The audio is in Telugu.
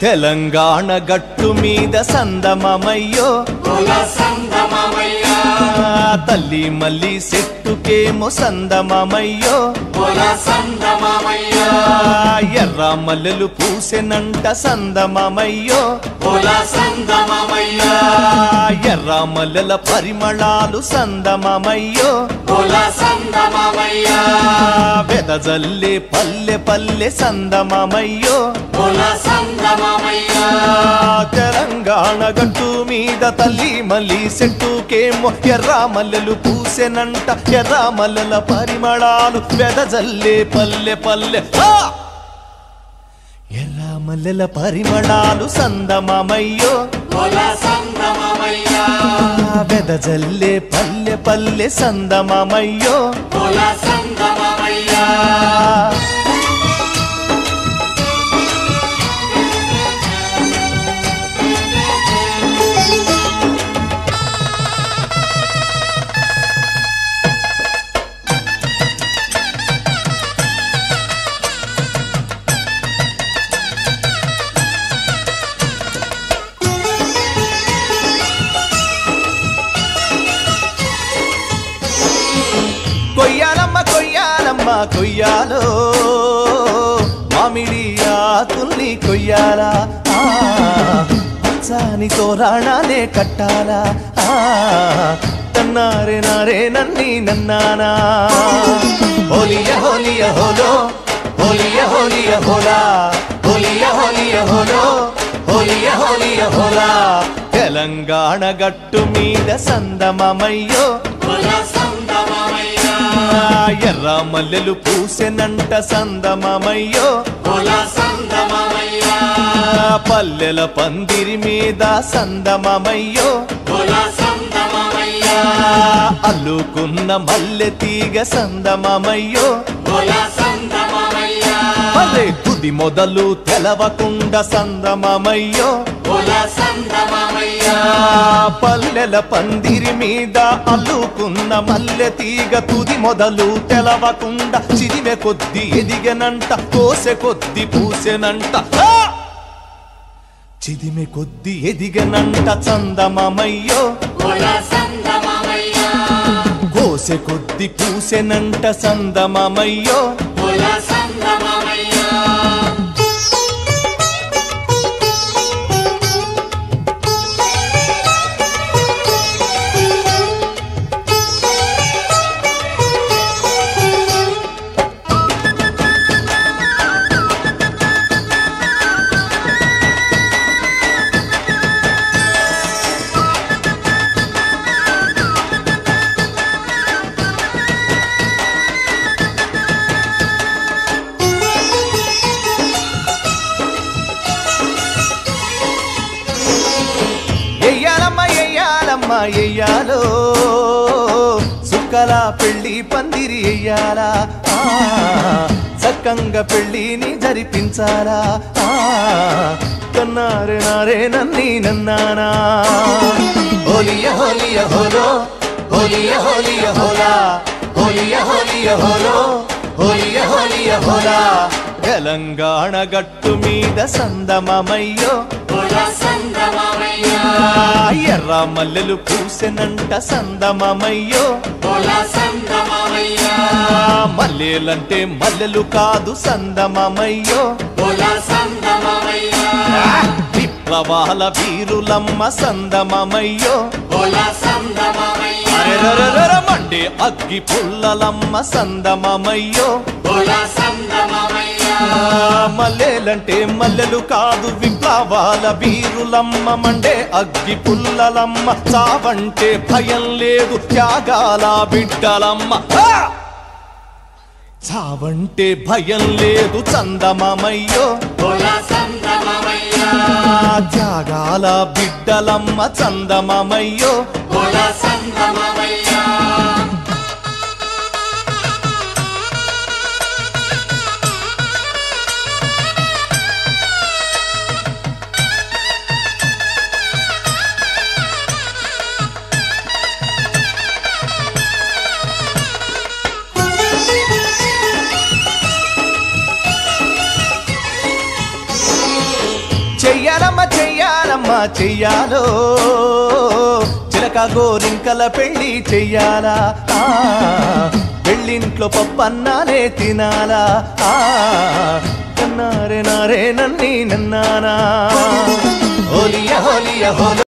తెలంగాణ గట్టు మీద సందమమయ్యో తల్లి మల్లి చెట్టుకేమో సందమమయ్యో ఎర్ర మల్లెలు పూసెనంట సందమమయ్యో ఎర్ర మల్లెల పరిమళాలు సందమమయ్యో వెదజల్లే పల్లె పల్లె సందమమయ్యో తెలంగాణ గట్టు మీద తల్లి మల్లి చెట్టుకేమో ఎర్ర మల్లెలు పూసెనంట ఎర్ర మల్లెల పరిమళాలు వెదజల్లే పల్లె పల్లె ఆ! ఎర్ర మల్లెల పరిమళాలు సందమమయ్యో వెదజల్లే పల్లె పల్లె సందమమయ్యో కొయ్యాలమ్మ కొయ్యాలమ్మ కొయ్యాలో మామిడి ఆకుల్ని కొయ్యాలా ఆ, పచ్చాని తోరాణాలే కట్టాలా ఆ, తన్నారే నారే నన్ని నన్నానా హోలియ హోలియ హోలో హోలియ హోలియ హోలా హోలియ హోలియ హోలో హోలియ హోలియ హోలా తెలంగాణ గట్టు మీద సందమమయ్యో ఎర్ర మల్లెలు పూసెనంట సందమమయ్యో పల్లెల పందిరి మీద సందమమయ్యో అల్లుకున్న మల్లె తీగ సందమమయ్యో అదే తుది మొదలు తెలవకుండ సందమమయ్యో పల్లెల పందిరి మీద అల్లుకున్న మల్లె తీగ తుది మొదలు తెలవకుండా చిరిమె కొద్ది ఎదిగనంట కోసె కొద్ది పూసెనంట ఆ! చిదిమె కొద్ది ఎదిగనంట చందమమయ్యో కోసె కొద్ది పూసెనంట సందమమయ్యో ఎయ్యాలమ్మ ఎయ్యాలమ్మ ఎయ్యాలో సుక్కల పెళ్లి పందిరి ఎయ్యాలా ఆ, చక్కంగా పెళ్లిని జరిపించాలా ఆ, కన్నారే నారే నన్ని నన్నానా హోలియ హోలియ హోలో హోలియ హోలియ హోలా హోలియ హోలియ హోలో హోలియ హోలియ హోలా తెలంగాణ గట్టు మీద సందమమయ్యో ఎర్ర మల్లెలు పూసెనంట సందమమయ్యో మల్లెలంటే మల్లెలు కాదు సందమమయ్యో విప్లవాల వీరులమ్మ సందమమయ్యో అరెరరెరర మండే అగ్గి పుల్లలమ్మ సందమమయ్యో మల్లెలంటే మల్లెలు కాదు విప్లవాల వీరులమ్మ మండే అగ్గి పుల్లలమ్మ చావంటే భయం లేదు త్యాగాల బిడ్డలమ్మ ఆ! చావంటే భయం లేదు చందమమయ్యో త్యాగాల బిడ్డలమ్మ చందమమయ్యో చెయ్యాలమ్మ చెయ్యాలమ్మ చెయ్యాలో చిలక గోరింకల పెళ్లి చెయ్యాలా ఆ, పెళ్ళింట్లో పప్పన్నానే తినాలా ఆ, నన్నారే నారే నన్ని నన్నానా హోలియ హోలియ హోలి